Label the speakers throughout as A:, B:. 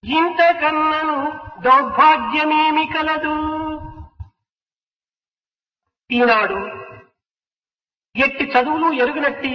A: ఇంతకన్నను దౌర్భాగ్యమేమి కలదు ఈనాడు ఎట్టి చదువులు ఎరుగునట్టి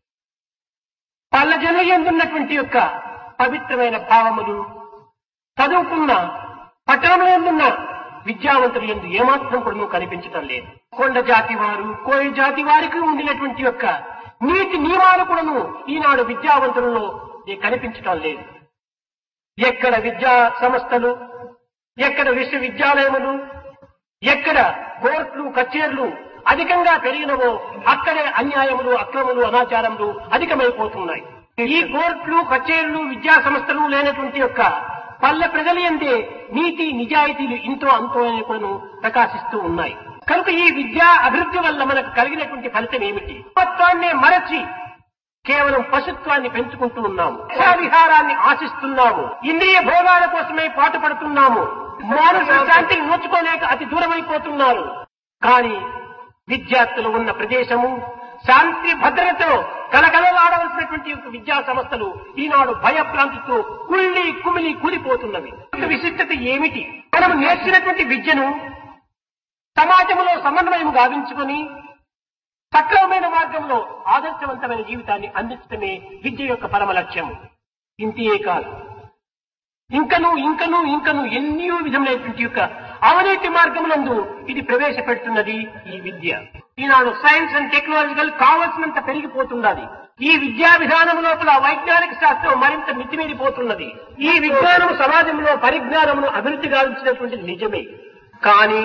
A: పల్లజను ఎందున్నటువంటి యొక్క పవిత్రమైన భావములు చదువుకున్న పట్టణంలో ఎందున్న విద్యావంతులు ఎందు ఏమాత్రం కూడా కనిపించటం లేదు కొండ జాతి వారు కోయ జాతి వారికి ఉండినటువంటి యొక్క నీతి నియమాలు కూడాను ఈనాడు విద్యావంతులలో కనిపించటం లేదు ఎక్కడ విద్యా సంస్థలు ఎక్కడ విశ్వవిద్యాలయములు ఎక్కడ కోర్టులు కచేర్లు అధికంగా పెరిగినవో అక్కడే అన్యాయములు అక్రములు అనాచారములు అధికమైపోతున్నాయి ఈ కోర్టులు కచేర్లు విద్యా సంస్థలు లేనటువంటి యొక్క పల్లె ప్రజలు ఎందే నీతి నిజాయితీలు ఇంతో అంతో అని కూడా ప్రకాశిస్తూ ఉన్నాయి కనుక ఈ విద్యా అభివృద్ధి వల్ల మనకు కలిగినటువంటి ఫలితం ఏమిటి తత్వాన్నే మరచి కేవలం పశుత్వాన్ని పెంచుకుంటూ ఉన్నాము విహారాన్ని ఆశిస్తున్నాము ఇంద్రియ భోగాల కోసమే పాటుపడుతున్నాము మానసిక శాంతిని నోచుకోలేక అతి దూరమైపోతున్నారు కానీ విద్యార్థులు ఉన్న ప్రదేశము శాంతి భద్రతతో కలకలలాడవలసినటువంటి యొక్క విద్యా సంస్థలు ఈనాడు భయభ్రాంతితో కుళ్ళి కుమిలి కూలిపోతున్నవి విశిష్టత ఏమిటి మనం నేర్చినటువంటి విద్యను సమాజంలో సమన్వయం గావించుకొని సక్రమమైన మార్గంలో ఆదర్శవంతమైన జీవితాన్ని అందించడమే విద్య యొక్క పరమ లక్ష్యం ఇంతియే కాదు ఇంకను ఇంకను ఇంకను ఎన్నో విధములైనటువంటి యొక్క అవినీతి మార్గములందు ఇది ప్రవేశపెడుతున్నది ఈ విద్య ఈనాడు సైన్స్ అండ్ టెక్నాలజికల్ కావలసినంత పెరిగిపోతున్నది ఈ విద్యా విధానం లోపల వైజ్ఞానిక శాస్త్రం మరింత మితిమీరిపోతున్నది ఈ విజ్ఞానం సమాజంలో పరిజ్ఞానమును అభివృద్ధి గావించినటువంటి నిజమే కానీ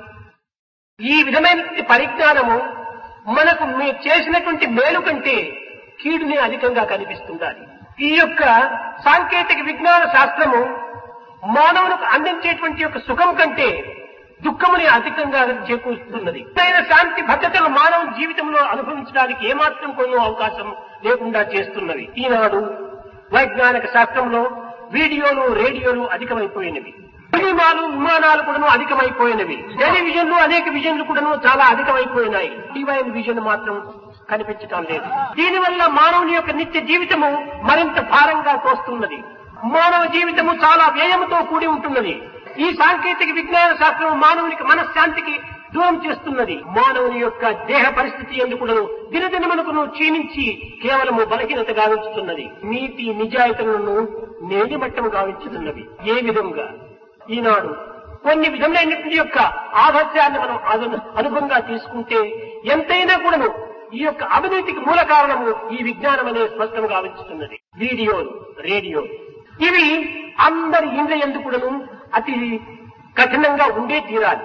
A: ఈ విధమైన పరిజ్ఞానము మనకు మీరు చేసినటువంటి మేలు కంటే కీడునే అధికంగా కనిపిస్తుండాలి ఈ యొక్క సాంకేతిక విజ్ఞాన శాస్త్రము మానవులకు అందించేటువంటి యొక్క సుఖం కంటే దుఃఖముని అధికంగా చేకూరుస్తున్నది అయిన శాంతి భద్రతలు మానవ జీవితంలో అనుభవించడానికి ఏమాత్రం కొన్ని అవకాశం లేకుండా చేస్తున్నవి ఈనాడు వైజ్ఞానిక శాస్త్రంలో వీడియోలు రేడియోలు అధికమైపోయినవి సినిమాలు విమానాలు కూడా అధికమైపోయినవి టెలివిజన్లు అనేక విజన్లు కూడా చాలా అధికమైపోయినాయి డివైన్ విజన్ మాత్రం కనిపించటం లేదు దీనివల్ల మానవుని యొక్క నిత్య జీవితము మరింత భారంగా తోస్తున్నది మానవ జీవితము చాలా వ్యయముతో కూడి ఉంటున్నది ఈ సాంకేతిక విజ్ఞాన శాస్త్రం మానవునికి మనశ్శాంతికి దూరం చేస్తున్నది మానవుని యొక్క దేహ పరిస్థితి ఎందుకు దినదినమునకును క్షీణించి కేవలము బలహీనత గావించుతున్నది నీతి నిజాయితీలను నేడిమట్టము గావించుతున్నవి ఏ విధంగా ఈనాడు కొన్ని విధములైనటువంటి యొక్క ఆదర్శాన్ని మనం అను- అనుభవంగా తీసుకుంటే ఎంతైనా కూడాను ఈ యొక్క అవినీతికి మూల కారణము ఈ విజ్ఞానం అనే స్పష్టంగా గావించుతున్నది వీడియోలు రేడియో ఇవి అందరి ఇండ్ల ఎందుకుడను అతి కఠినంగా ఉండే తీరాలి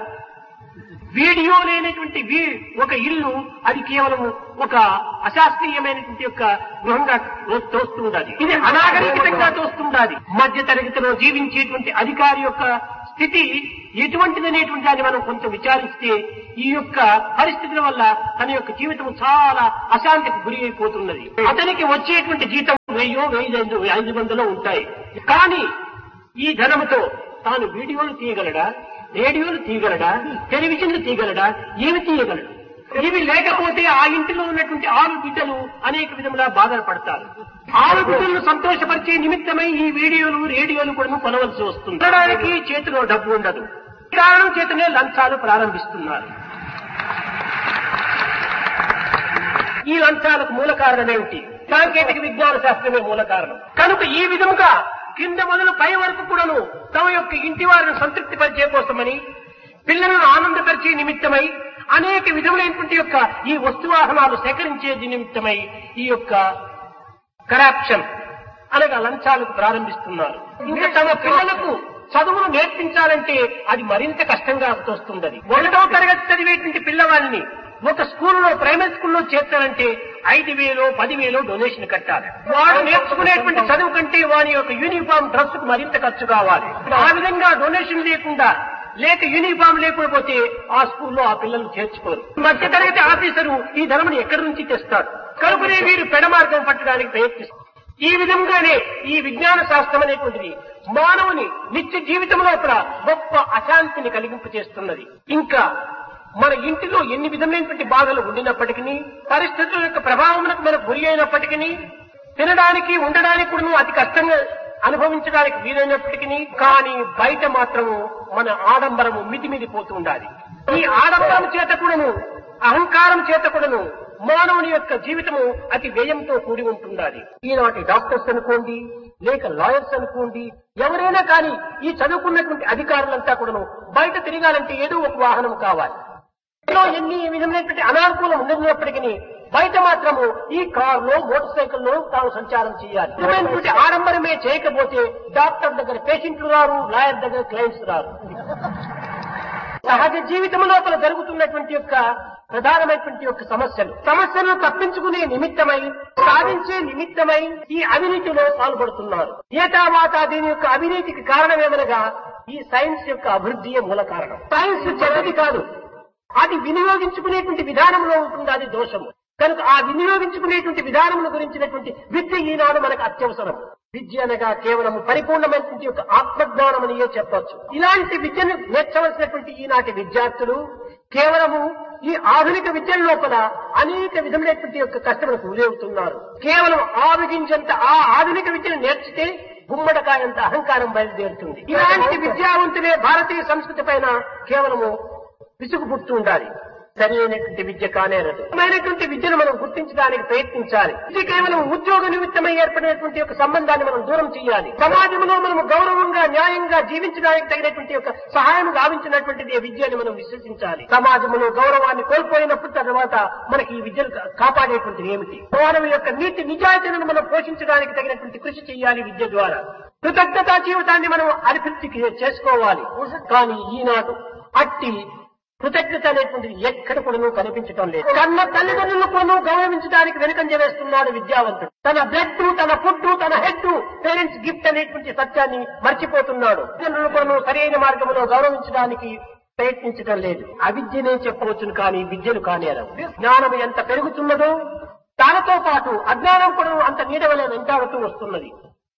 A: వీడియో లేనటువంటి వీ- ఒక ఇల్లు అది కేవలం ఒక అశాస్త్రీయమైనటువంటి యొక్క గృహంగా తో- తోస్తుండాలి ఇది అనాగరికంగా తోస్తుండాలి మధ్య తరగతిలో జీవించేటువంటి అధికారి యొక్క స్థితి ఎటువంటిదనేటువంటి దాన్ని మనం కొంచెం విచారిస్తే ఈ యొక్క పరిస్థితుల వల్ల తన యొక్క జీవితం చాలా అశాంతికి గురి అయిపోతున్నది అతనికి వచ్చేటువంటి జీతం వెయ్యో వెయ్యి ఐదు ఐదు వందలో ఉంటాయి కానీ ఈ ధనముతో తాను వీడియోలు తీయగలడా రేడియోలు తీయగలడా టెలివిజన్లు తీయగలడా ఏమి తీయగలడు ఇవి లేకపోతే ఆ ఇంటిలో ఉన్నటువంటి ఆరు బిడ్డలు అనేక విధములా బాధపడతారు ఆరు బిడ్డలను సంతోషపరిచే నిమిత్తమై ఈ వీడియోలు రేడియోలు కూడా కొనవలసి వస్తుంది కొనడానికి చేతిలో డబ్బు ఉండదు ఈ కారణం చేతనే లంచాలు ప్రారంభిస్తున్నారు ఈ లంచాలకు మూల కారణం ఏమిటి సాంకేతిక విజ్ఞాన శాస్త్రమే మూల కారణం కనుక ఈ విధముగా కింద మొదలు పై వరకు కూడాను తమ యొక్క ఇంటి వారిని సంతృప్తి పరిచే కోసమని పిల్లలను ఆనందపరిచే నిమిత్తమై అనేక విధములైనటువంటి యొక్క ఈ వస్తువాహనాలు సేకరించే నిమిత్తమై ఈ యొక్క కరప్షన్ అనగా లంచాలకు ప్రారంభిస్తున్నారు ఇంకా తమ పిల్లలకు చదువును నేర్పించాలంటే అది మరింత కష్టంగా తోస్తుంది ఒకటో తరగతి చదివేటువంటి పిల్లవాడిని ఒక స్కూల్లో ప్రైమరీ స్కూల్లో చేర్చాలంటే ఐదు వేలు పదివేలు డొనేషన్ కట్టాలి వాడు నేర్చుకునేటువంటి చదువు కంటే వాని యొక్క యూనిఫామ్ డ్రెస్ కు మరింత ఖర్చు కావాలి ఆ విధంగా డొనేషన్ లేకుండా లేక యూనిఫామ్ లేకపోతే ఆ స్కూల్లో ఆ పిల్లలు చేర్చుకోరు మధ్య తరగతి ఆఫీసరు ఈ ధనమును ఎక్కడి నుంచి తెస్తాడు కనుకనే వీరు పెడమార్గం పట్టడానికి ప్రయత్నిస్తారు ఈ విధంగానే ఈ విజ్ఞాన శాస్త్రం అనేటువంటిది మానవుని నిత్య జీవితం లోపల గొప్ప అశాంతిని కలిగింపు చేస్తున్నది ఇంకా మన ఇంటిలో ఎన్ని విధమైనటువంటి బాధలు ఉండినప్పటికీ పరిస్థితుల యొక్క ప్రభావమునకు మనకు గురి అయినప్పటికీ తినడానికి ఉండడానికి కూడా అతి కష్టంగా అనుభవించడానికి వీలైనప్పటికీ కానీ బయట మాత్రము మన ఆడంబరము మితిమిదిపోతూ ఉండాలి ఈ ఆడంబరం చేత కూడాను అహంకారం చేత కూడాను మానవుని యొక్క జీవితము అతి వ్యయంతో కూడి ఉంటుండాలి ఈనాటి డాక్టర్స్ అనుకోండి లేక లాయర్స్ అనుకోండి ఎవరైనా కానీ ఈ చదువుకున్నటువంటి అధికారులంతా కూడాను బయట తిరగాలంటే ఏదో ఒక వాహనం కావాలి ఇంట్లో ఎన్ని విధమైనటువంటి అనానుకూలం ఉన్నప్పటికీ బయట మాత్రము ఈ కారులో మోటార్ సైకిల్లో తాను సంచారం చేయాలి ఇటువంటి ఆడంబరమే చేయకపోతే డాక్టర్ దగ్గర పేషెంట్లు రారు లాయర్ దగ్గర క్లయింట్స్ రారు సహజ జీవితం లోపల జరుగుతున్నటువంటి యొక్క ప్రధానమైనటువంటి యొక్క సమస్యలు సమస్యలను తప్పించుకునే నిమిత్తమై సాధించే నిమిత్తమై ఈ అవినీతిలో పాల్పడుతున్నారు ఏటావాత దీని యొక్క అవినీతికి కారణమేమనగా ఈ సైన్స్ యొక్క అభివృద్ధియే మూల కారణం సైన్స్ చెడ్డది కాదు అది వినియోగించుకునేటువంటి విధానంలో ఉంటుంది అది దోషము కనుక ఆ వినియోగించుకునేటువంటి విధానముల గురించినటువంటి విద్య ఈనాడు మనకు అత్యవసరం విద్య అనగా కేవలం పరిపూర్ణమైనటువంటి యొక్క ఆత్మజ్ఞానం అనియే చెప్పొచ్చు ఇలాంటి విద్యను నేర్చవలసినటువంటి ఈనాటి విద్యార్థులు కేవలము ఈ ఆధునిక విద్య లోపల అనేక విధములైనటువంటి యొక్క కష్టములకు గురవుతున్నారు కేవలం ఆవిగించంత ఆ ఆధునిక విద్యను నేర్చితే గుమ్మడకాయంత అహంకారం బయలుదేరుతుంది ఇలాంటి విద్యావంతులే భారతీయ సంస్కృతి పైన కేవలము విసుగు పుడుతూ ఉండాలి సరైనటువంటి విద్య కానేరదు సరైనటువంటి విద్యను మనం గుర్తించడానికి ప్రయత్నించాలి ఇది కేవలం ఉద్యోగ నిమిత్తమై ఏర్పడినటువంటి యొక్క సంబంధాన్ని మనం దూరం చేయాలి సమాజంలో మనం గౌరవంగా న్యాయంగా జీవించడానికి తగినటువంటి యొక్క సహాయం గావించినటువంటిది ఈ విద్యని మనం విశ్వసించాలి సమాజంలో గౌరవాన్ని కోల్పోయినప్పుడు తర్వాత మనకి ఈ విద్యను కా- కాపాడేటువంటిది ఏమిటి మానవ యొక్క నీతి నిజాయితీలను మనం పోషించడానికి తగినటువంటి కృషి చేయాలి విద్య ద్వారా కృతజ్ఞతా జీవితాన్ని మనం అభివృద్ధి చేసుకోవాలి కానీ ఈనాడు అట్టి కృతజ్ఞత అనేటువంటిది ఎక్కడ కూడా కనిపించడం లేదు కన్న తల్లిదండ్రులను కూడా గౌరవించడానికి వెనుకంజ వేస్తున్నాడు విద్యావంతుడు తన బ్లడ్ తన ఫుడ్ తన హెడ్ పేరెంట్స్ గిఫ్ట్ అనేటువంటి సత్యాన్ని మర్చిపోతున్నాడు తల్లిదండ్రులు కూడా సరైన మార్గంలో గౌరవించడానికి ప్రయత్నించడం లేదు అవిద్యనే చెప్పవచ్చును కానీ విద్యలు కానేరవు జ్ఞానం ఎంత పెరుగుతున్నదో దానితో పాటు అజ్ఞానం కూడా అంత నీడవలే వెంటాడుతూ వస్తున్నది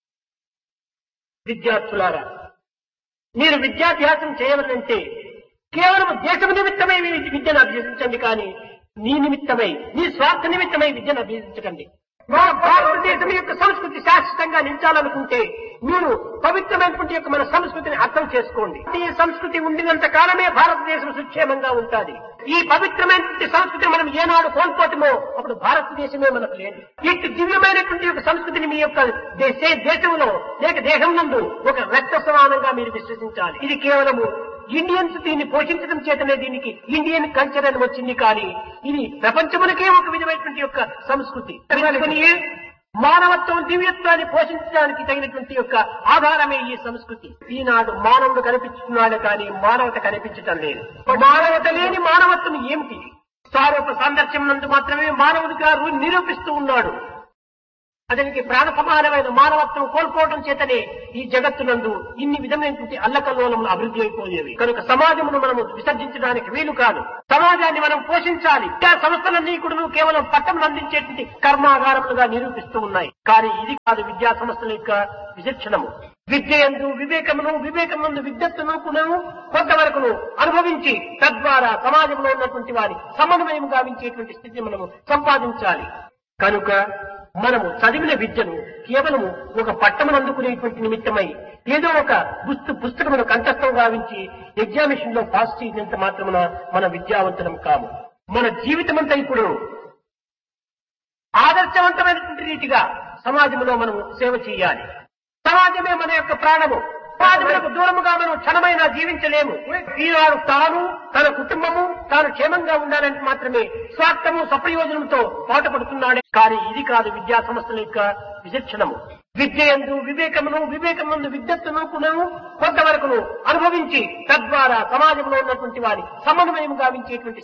A: విద్యార్థులారా మీరు విద్యాభ్యాసం చేయవలంటే కేవలం దేశం నిమిత్తమై మీ విద్యను అభ్యసించండి కానీ నీ నిమిత్తమై నీ స్వార్థ నిమిత్తమై విద్యను అభ్యసించకండి మన భారతదేశం యొక్క సంస్కృతి శాశ్వతంగా నిలిచాలనుకుంటే మీరు పవిత్రమైనటువంటి యొక్క మన సంస్కృతిని అర్థం చేసుకోండి ఈ సంస్కృతి ఉండినంత కాలమే భారతదేశం సుక్షేమంగా ఉంటుంది ఈ పవిత్రమైనటువంటి సంస్కృతిని మనం ఏనాడు కోల్పోతామో అప్పుడు భారతదేశమే మనకు లేదు ఇటు దివ్యమైనటువంటి యొక్క సంస్కృతిని మీ యొక్క దేశ దేశంలో లేక దేశం నందు ఒక రక్త సమానంగా మీరు విశ్వసించాలి ఇది కేవలము ఇండియన్స్ దీన్ని పోషించడం చేతనే దీనికి ఇండియన్ కల్చర్ అని వచ్చింది కానీ ఇది ప్రపంచమునకే ఒక విధమైనటువంటి యొక్క సంస్కృతి అందుకనియే మానవత్వం దివ్యత్వాన్ని పోషించడానికి తగినటువంటి యొక్క ఆధారమే ఈ సంస్కృతి ఈనాడు మానవుడు కనిపిస్తున్నాడు కానీ మానవత కనిపించటం లేదు మానవత లేని మానవత్వం ఏమిటి సారూప సాందర్శం నందు మాత్రమే మానవుడిగా రు- నిరూపిస్తూ ఉన్నాడు అతనికి ప్రాణ సమానమైన మానవత్వం కోల్పోవడం చేతనే ఈ జగత్తునందు ఇన్ని విధమైనటువంటి అల్లకల్లోలములు అభివృద్ధి అయిపోయేవి కనుక సమాజమును మనము విసర్జించడానికి వీలు కాదు సమాజాన్ని మనం పోషించాలి విద్యా సంస్థలన్నీ కూడా కేవలం పట్టణం అందించేటువంటి కర్మాగారములుగా నిరూపిస్తూ ఉన్నాయి కానీ ఇది కాదు విద్యా సంస్థల యొక్క విచక్షణము విద్య ఎందు వివేకమును వివేకముందు విద్యత్తును కును కొంతవరకును అనుభవించి తద్వారా సమాజంలో ఉన్నటువంటి వారి సమన్వయం గావించేటువంటి స్థితిని మనము సంపాదించాలి కనుక మనము చదివిన విద్యను కేవలము ఒక పట్టణం అందుకునేటువంటి నిమిత్తమై ఏదో ఒక పుస్తు పుస్తకమును కంఠస్థం గావించి ఎగ్జామినేషన్ లో పాస్ చేసినంత మాత్రమున మన విద్యావంతులం కాము మన జీవితమంతా ఇప్పుడు ఆదర్శవంతమైనటువంటి రీతిగా సమాజంలో మనం సేవ చేయాలి సమాజమే మన యొక్క ప్రాణము సమాజములకు దూరముగా మనం క్షణమైనా జీవించలేము ఈనాడు తాను తన కుటుంబము తాను క్షేమంగా ఉండాలంటే మాత్రమే స్వార్థము సప్రయోజనంతో పాటుపడుతున్నాడే కానీ ఇది కాదు విద్యా సంస్థల యొక్క విచక్షణము విద్య ఎందు వివేకమును వివేకముందు విద్యత్తును కును కొంతవరకును అనుభవించి తద్వారా సమాజంలో ఉన్నటువంటి వారి సమన్వయం గావించేటువంటి